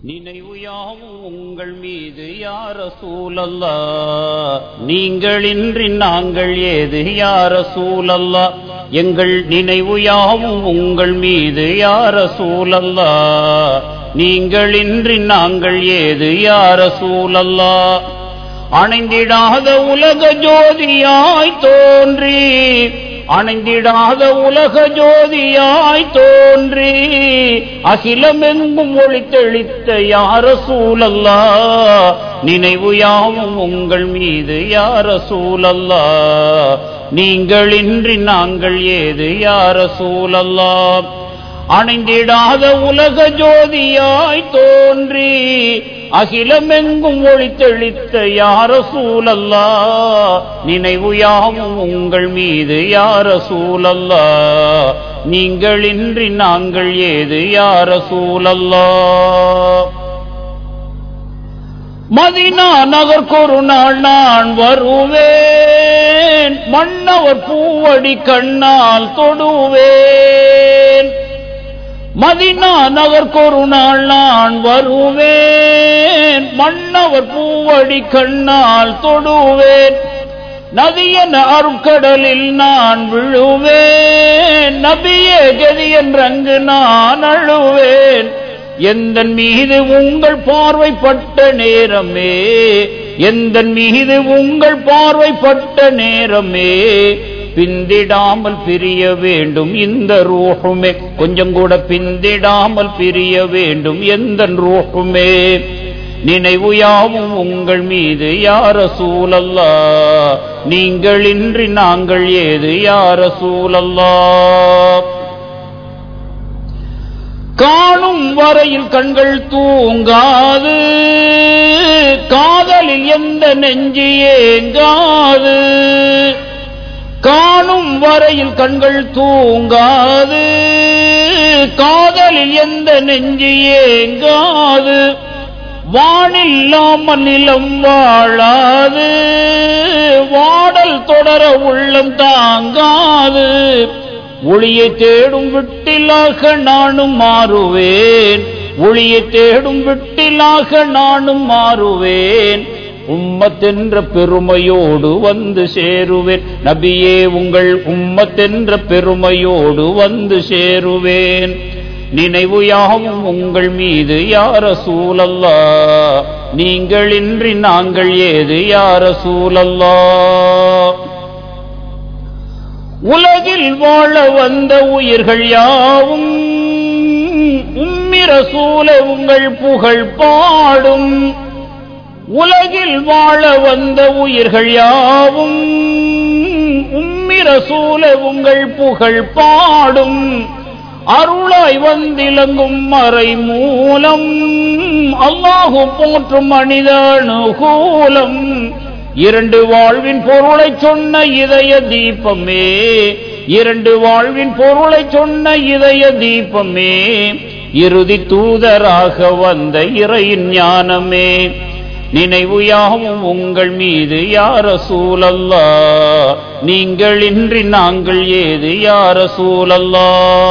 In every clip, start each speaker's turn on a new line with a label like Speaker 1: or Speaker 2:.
Speaker 1: நினைவு யாவும் உங்கள் மீது யார சூழல்லா நீங்களின்றி நாங்கள் ஏது யார சூழல்லா எங்கள் நினைவு யாவும் உங்கள் மீது யார சூழல்லா நீங்களின்றி நாங்கள் ஏது யார சூழல்லா அணைந்திடாத உலக ஜோதியாய் தோன்றி அணைந்திடாத உலக ஜோதியாய் தோன்றி அகிலமெங்கும் ஒளி தெளித்த யார சூழல்லா நினைவு யாவும் உங்கள் மீது யார சூழல்லா நீங்களின்றி நாங்கள் ஏது யார சூழல்லா அணைந்திடாத உலக ஜோதியாய் தோன்றி அகிலமெங்கும் ஒளி தெளித்த யார சூழல்லா நினைவு யாவும் உங்கள் மீது யார சூழல்லா நீங்களின்றி நாங்கள் ஏது யார சூழல்லா மதினா நகர்க்கொரு நாள் நான் வருவேன் மன்னவர் பூவடி கண்ணால் தொடுவேன் மதினா நகர்க்கொரு நாள் நான் வருவேன் மன்னவர் பூவடி கண்ணால் தொடுவேன் நதியன் அருட்கடலில் நான் விழுவேன் நபியே கதி என்றங்கு நான் அழுவேன் எந்த மீது உங்கள் பார்வைப்பட்ட நேரமே எந்த மீது உங்கள் பார்வைப்பட்ட நேரமே பிந்திடாமல் பிரிய வேண்டும் இந்த ரூஹுமே கொஞ்சம் கூட பிந்திடாமல் பிரிய வேண்டும் எந்த ரூஹுமே நினைவு யாவும் உங்கள் மீது யார சூழல்லா நீங்களின்றி நாங்கள் ஏது யார சூழல்லா காணும் வரையில் கண்கள் தூங்காது காதலில் எந்த நெஞ்சு ஏங்காது காணும் வரையில் கண்கள் தூங்காது காதலில் எந்த நெஞ்சு ஏங்காது வானில்லாமல் நிலம் வாழாது வாடல் தொடர உள்ளம் தாங்காது ஒளியை தேடும் விட்டிலாக நானும் மாறுவேன் ஒளியை தேடும் விட்டிலாக நானும் மாறுவேன் உம்மத்தென்ற பெருமையோடு வந்து சேருவேன் நபியே உங்கள் உம்மத்தென்ற பெருமையோடு வந்து சேருவேன் நினைவு யாவும் உங்கள் மீது யார சூழல்லா நீங்களின்றி நாங்கள் ஏது யார சூழல்லா உலகில் வாழ வந்த உயிர்கள் யாவும் உம்மிர சூழ உங்கள் புகழ் பாடும் உலகில் வாழ வந்த உயிர்கள் யாவும் உம்மிர சூழ உங்கள் புகழ் பாடும் அருளாய் வந்திலங்கும் மறை மூலம் அல்லாஹு போற்றும் மனித அனுகூலம் இரண்டு வாழ்வின் பொருளை சொன்ன இதய தீபமே இரண்டு வாழ்வின் பொருளை சொன்ன இதய தீபமே இறுதி தூதராக வந்த இறையின் ஞானமே நினைவு யாவும் உங்கள் மீது யார சூழல்லா நீங்களின்றி நாங்கள் ஏது யார சூழல்லா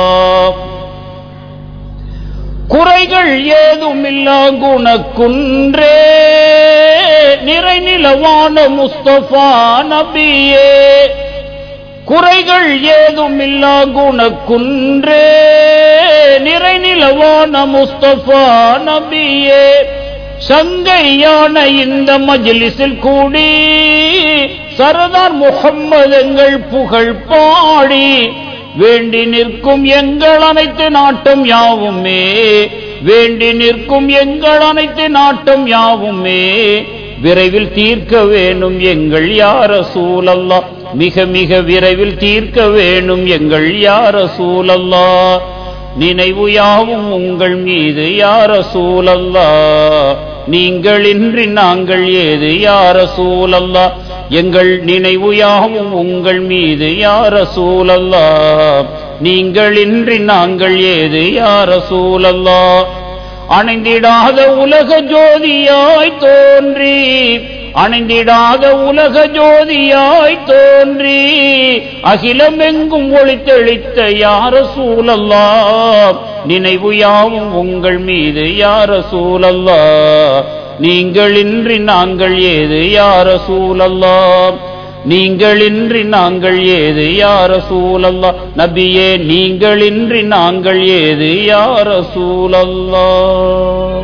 Speaker 1: குறைகள் ஏதுமில்லா குணக்குன்றே நிறை நிலவான முஸ்தபா நபியே குறைகள் ஏதுமில்லா குணக்குன்றே நிறை நிலவான முஸ்தபா நபியே சங்கையான இந்த மஜ்லிஸில் கூடி சரதார் முகம்மது எங்கள் புகழ் பாடி வேண்டி நிற்கும் எங்கள் அனைத்து நாட்டம் யாவுமே வேண்டி நிற்கும் எங்கள் அனைத்து நாட்டம் யாவுமே விரைவில் தீர்க்க வேணும் எங்கள் யார சூழல்லா மிக மிக விரைவில் தீர்க்க வேணும் எங்கள் யார சூழல்லா நினைவு யாவும் உங்கள் மீது யார சூழல்லா நீங்களின்றி நாங்கள் ஏது யார சூழல்லா எங்கள் நினைவு யாவும் உங்கள் மீது யார சூழல்லா நீங்களின்றி நாங்கள் ஏது யார சூழல்லா அணைந்திடாத உலக ஜோதியாய் தோன்றி அணைந்திடாத உலக ஜோதியாய் தோன்றி அகிலமெங்கும் ஒளித்தெளித்த யார சூழல்லா நினைவு யாவும் உங்கள் மீது யார சூழல்லா நீங்களின்றி நாங்கள் ஏது யார சூழல்லா நீங்களின்றி நாங்கள் ஏது யார சூழல்லா நபியே நீங்களின்றி நாங்கள் ஏது யார சூழல்லா